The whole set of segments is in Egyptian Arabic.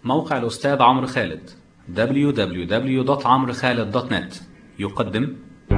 موقع الأستاذ عمرو خالد www.عمرخالد.net يقدم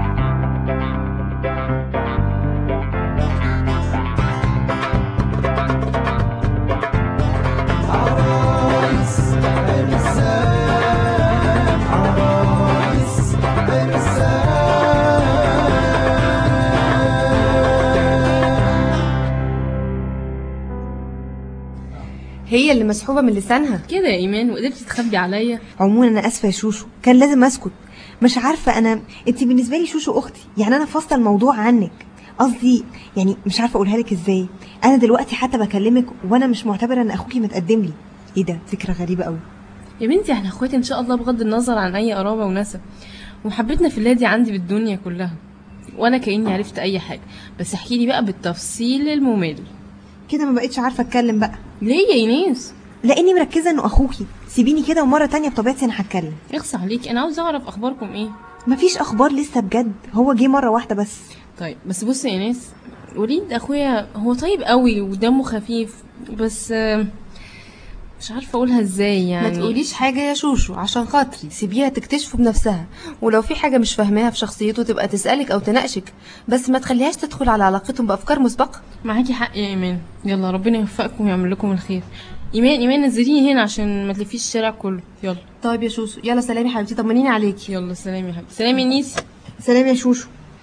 هي اللي مسحوبة من لسانها كده يا ايمان وقدرتي تخبي عليا عموما انا اسفة يا شوشو كان لازم اسكت مش عارفة انا انت بالنسبة لي شوشو اختي يعني انا فاصلة الموضوع عنك قصدي يعني مش عارفة اقولها لك ازاي انا دلوقتي حتى بكلمك وانا مش معتبرة ان اخوكي متقدم لي ايه ده فكرة غريبة قوي يا بنتي احنا اخوات ان شاء الله بغض النظر عن اي قرابه ونسب ومحبتنا في الله دي عندي بالدنيا كلها وانا كاني عرفت اي حاجه بس احكي لي بقى بالتفصيل الممل كده ما بقتش عارفة اتكلم بقى ليه يا ايناس لاني مركزة انه اخوكي سيبيني كده ومرة تانية بطبيعتي انا هتكلم اخص عليكي انا عاوزه اعرف اخباركم ايه مفيش اخبار لسه بجد هو جه مرة واحدة بس طيب بس بصي يا ايناس وليد اخويا هو طيب قوي ودمه خفيف بس آه، مش عارفه اقولها ازاي يعني ما تقوليش حاجة يا شوشو عشان خاطري سيبيها تكتشفه بنفسها ولو في حاجة مش فاهماها في شخصيته تبقى تسألك أو تناقشك بس ما تخليهاش تدخل على علاقتهم بأفكار مسبقة معاكي حق يا ايمان يلا ربنا يوفقكم ويعمل لكم الخير ايمان ايمان نزليني هنا عشان ما تلفيش الشارع كله يلا طيب يا شوشو يلا سلامي حبيبتي طمنيني عليكي يلا سلام يا حبيبتي سلام يا نيس سلام يا شوشو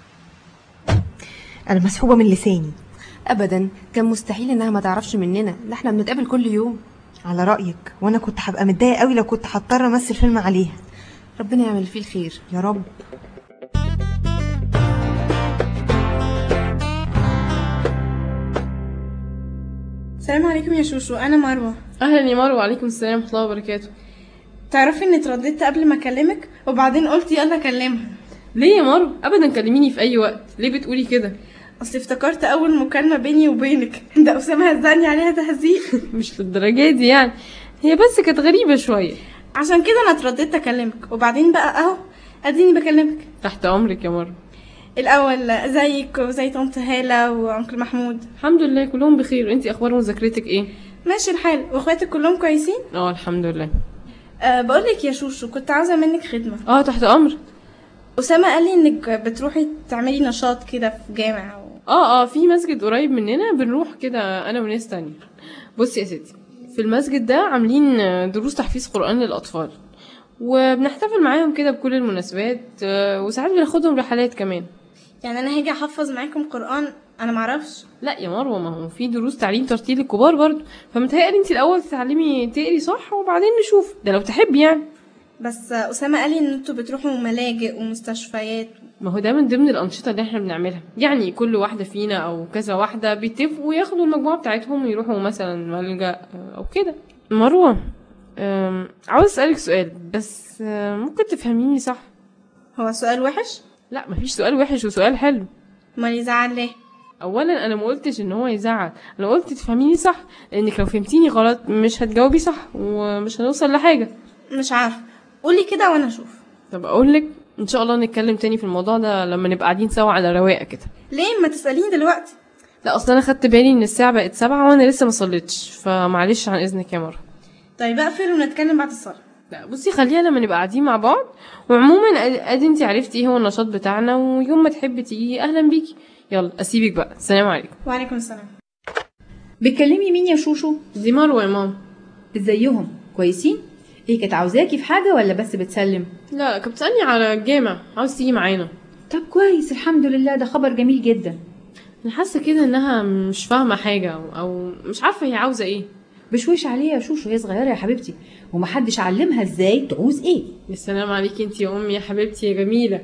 انا مسحوبة من لساني أبدا كان مستحيل إنها ما تعرفش مننا ده احنا بنتقابل كل يوم على رأيك وانا كنت هبقى متضايقة قوي لو كنت هضطر امثل فيلم عليها ربنا يعمل فيه الخير يا رب السلام عليكم يا شوشو انا مروه اهلا يا مروه وعليكم السلام ورحمه الله وبركاته تعرفي اني اترددت قبل ما اكلمك وبعدين قلت يلا اكلمها ليه يا مروه ابدا كلميني في اي وقت ليه بتقولي كده اصل افتكرت اول مكالمه بيني وبينك ده اسامه هزاني عليها تهزيق مش للدرجه دي يعني هي بس كانت غريبه شويه عشان كده انا اترددت اكلمك وبعدين بقى اهو اديني بكلمك تحت امرك يا مروه الاول ازيك وزي طنط هاله وانكل محمود الحمد لله كلهم بخير انتي اخبار مذاكرتك ايه ماشي الحال واخواتك كلهم كويسين اه الحمد لله أه بقولك يا شوشو كنت عاوزه منك خدمه اه تحت امر اسامه قال لي انك بتروحي تعملي نشاط كده في جامع و... اه اه في مسجد قريب مننا بنروح كده انا وناس تانية بصي يا ستي في المسجد ده عاملين دروس تحفيظ قرآن للأطفال وبنحتفل معاهم كده بكل المناسبات آه، وساعات بناخدهم رحلات كمان يعني انا هاجي احفظ معاكم قران انا معرفش لا يا مروه ما هو في دروس تعليم ترتيل الكبار برضه فمتهيألي انت الاول تتعلمي تقري صح وبعدين نشوف ده لو تحبي يعني بس اسامه قال لي ان انتوا بتروحوا ملاجئ ومستشفيات ما هو ده من ضمن الأنشطة اللي احنا بنعملها يعني كل واحدة فينا أو كذا واحدة بيتفقوا ياخدوا المجموعة بتاعتهم ويروحوا مثلا ملجأ أو كده مروة أم، عاوز أسألك سؤال بس أم، ممكن تفهميني صح هو سؤال وحش لا مفيش سؤال وحش وسؤال حلو امال يزعل ليه اولا انا ما قلتش ان هو يزعل انا قلت تفهميني صح لانك لو فهمتيني غلط مش هتجاوبي صح ومش هنوصل لحاجه مش عارفه قولي كده وانا اشوف طب اقول لك ان شاء الله نتكلم تاني في الموضوع ده لما نبقى قاعدين سوا على رواقه كده ليه ما تساليني دلوقتي لا اصل انا خدت بالي ان الساعه بقت سبعة وانا لسه ما صليتش فمعلش عن اذنك يا مروه طيب اقفل ونتكلم بعد الصلاه لا بصي خليها لما نبقى قاعدين مع بعض وعموما ادي ادي انت عرفتي ايه هو النشاط بتاعنا ويوم ما تحبي تيجي اهلا بيكي يلا اسيبك بقى السلام عليكم وعليكم السلام بتكلمي مين يا شوشو دي مروه يا ماما ازيهم كويسين ايه كانت عاوزاكي في حاجه ولا بس بتسلم لا لا كانت بتسالني على الجامع عاوز تيجي معانا طب كويس الحمد لله ده خبر جميل جدا انا حاسه كده انها مش فاهمه حاجه او, أو مش عارفه هي عاوزه ايه بشويش عليها يا شوشو هي صغيره يا حبيبتي ومحدش علمها ازاي تعوز ايه يا سلام عليكي انت يا امي يا حبيبتي يا جميله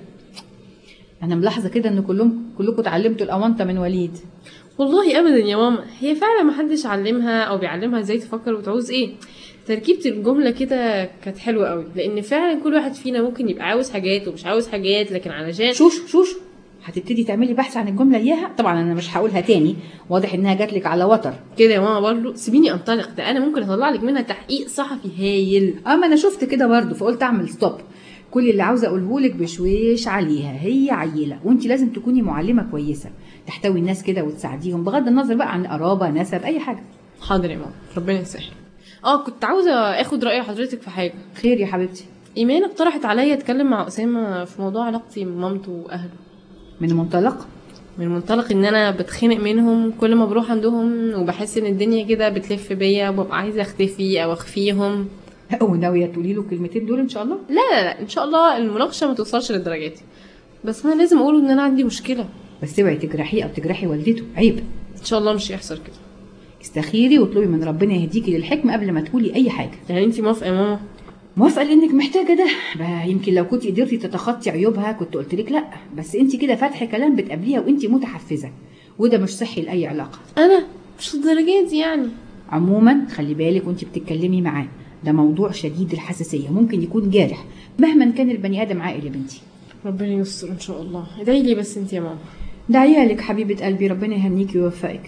انا ملاحظه كده ان كلهم كلكم اتعلمتوا الاونطه من وليد والله ابدا يا ماما هي فعلا محدش علمها او بيعلمها ازاي تفكر وتعوز ايه تركيبة الجملة كده كانت حلوة قوي لأن فعلا كل واحد فينا ممكن يبقى عاوز حاجات ومش عاوز حاجات لكن علشان شوشو شوشو هتبتدي تعملي بحث عن الجمله اياها طبعا انا مش هقولها تاني واضح انها جاتلك على وتر كده يا ماما برضه سيبيني انطلق ده انا ممكن اطلع لك منها تحقيق صحفي هايل اه ما انا شفت كده برضه فقلت اعمل ستوب كل اللي عاوزه اقوله لك بشويش عليها هي عيله وانت لازم تكوني معلمه كويسه تحتوي الناس كده وتساعديهم بغض النظر بقى عن قرابه نسب اي حاجه حاضر يا ماما ربنا يسهل اه كنت عاوزه اخد راي حضرتك في حاجه خير يا حبيبتي ايمان اقترحت عليا اتكلم مع اسامه في موضوع علاقتي بمامته واهله من منطلق من منطلق ان انا بتخنق منهم كل ما بروح عندهم وبحس ان الدنيا كده بتلف بيا وببقى عايزه اختفي او اخفيهم وناويه تقولي له الكلمتين دول ان شاء الله لا لا لا ان شاء الله المناقشه ما توصلش للدرجات دي بس انا لازم اقوله ان انا عندي مشكله بس اوعي تجرحيه او تجرحي والدته عيب ان شاء الله مش هيحصل كده استخيري واطلبي من ربنا يهديكي للحكمه قبل ما تقولي اي حاجه يعني انت موافقه يا ماما موافقه لانك محتاجه ده بقى يمكن لو كنت قدرتي تتخطي عيوبها كنت قلت لك لا بس انت كده فاتحه كلام بتقابليها وانت متحفزه وده مش صحي لاي علاقه انا مش للدرجات دي يعني عموما خلي بالك وانت بتتكلمي معاه ده موضوع شديد الحساسيه ممكن يكون جارح مهما كان البني ادم عاقل يا بنتي ربنا يستر ان شاء الله ادعي لي بس انت يا ماما ده عيالك حبيبه قلبي ربنا يهنيكي ويوفقك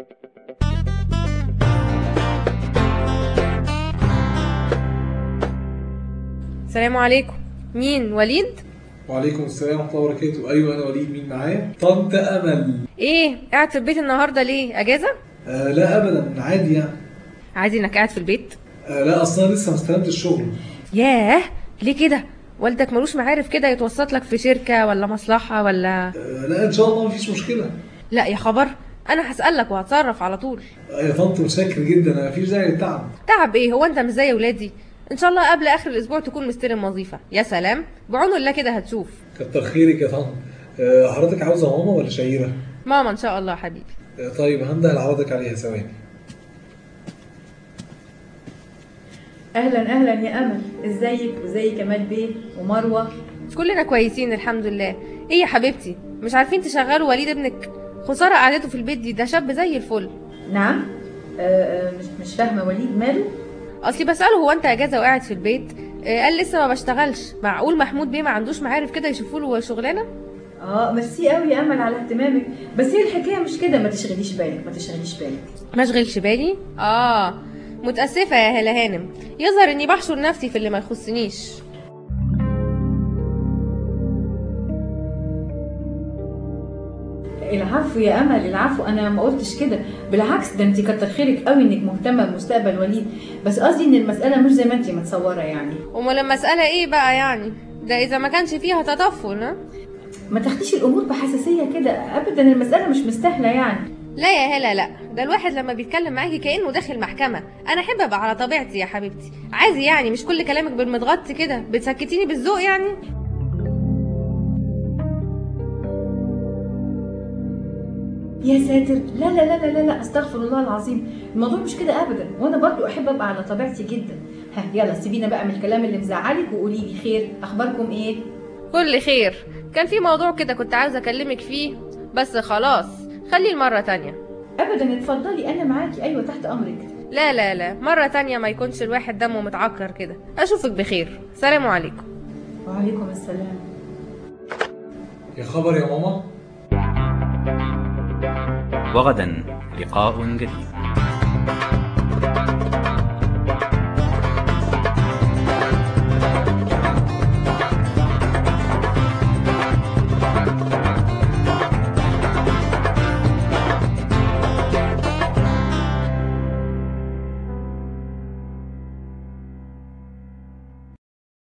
السلام عليكم مين وليد وعليكم السلام ورحمة الله وبركاته أيوة أنا وليد مين معايا؟ طنط أمل ايه قاعد في البيت النهارده ليه اجازه آه لا أبدا عادي يعني عادي انك قاعد في البيت آه لا أصلا لسه ما استلمتش الشغل ياه ليه كده والدك ملوش معارف كده يتوسط لك في شركه ولا مصلحه ولا آه لا إن شاء الله مفيش مشكلة لا يا خبر انا هسالك وهتصرف على طول آه يا طنط متشكر جدا مفيش داعي للتعب تعب ايه هو انت مش زي ولادي ان شاء الله قبل اخر الاسبوع تكون مستلم وظيفه يا سلام بعون الله كده هتشوف كتر خيرك يا طنط آه حضرتك عاوزة ماما ولا شهيرة؟ ماما ان شاء الله حبيبي آه طيب هنده لعوضك عليها ثواني اهلا اهلا يا امل ازيك وزي كمال بيه ومروه كلنا كويسين الحمد لله ايه يا حبيبتي مش عارفين تشغلوا وليد ابنك خساره قعدته في البيت دي ده شاب زي الفل نعم آه آه مش مش فاهمه وليد ماله اصلي بساله هو انت اجازه وقاعد في البيت آه، قال لسه ما بشتغلش معقول محمود بيه ما عندوش معارف كده يشوفوا له شغلانه اه ميرسي قوي يا امل على اهتمامك بس هي الحكايه مش كده ما تشغليش بالك ما تشغليش بالك ما اشغلش بالي اه متاسفه يا هلا هانم يظهر اني بحشر نفسي في اللي ما يخصنيش العفو يا امل العفو انا ما قلتش كده بالعكس ده انت كتر خيرك قوي انك مهتمه بمستقبل وليد بس قصدي ان المساله مش زي ما انت متصوره يعني امال المساله ايه بقى يعني ده اذا ما كانش فيها تطفل ها ما تاخديش الامور بحساسيه كده ابدا المساله مش مستاهله يعني لا يا هلا لا ده الواحد لما بيتكلم معاكي كانه داخل محكمه انا احب ابقى على طبيعتي يا حبيبتي عادي يعني مش كل كلامك بالمتغطي كده بتسكتيني بالذوق يعني يا ساتر لا لا لا لا لا, لا استغفر الله العظيم الموضوع مش كده ابدا وانا برضو احب ابقى على طبيعتي جدا ها يلا سيبينا بقى من الكلام اللي مزعلك وقولي لي خير اخباركم ايه كل خير كان في موضوع كده كنت عاوزه اكلمك فيه بس خلاص خليه المره تانية ابدا اتفضلي انا معاكي ايوه تحت امرك لا لا لا مرة تانية ما يكونش الواحد دمه متعكر كده أشوفك بخير سلام عليكم وعليكم السلام يا خبر يا ماما وغدا لقاء جديد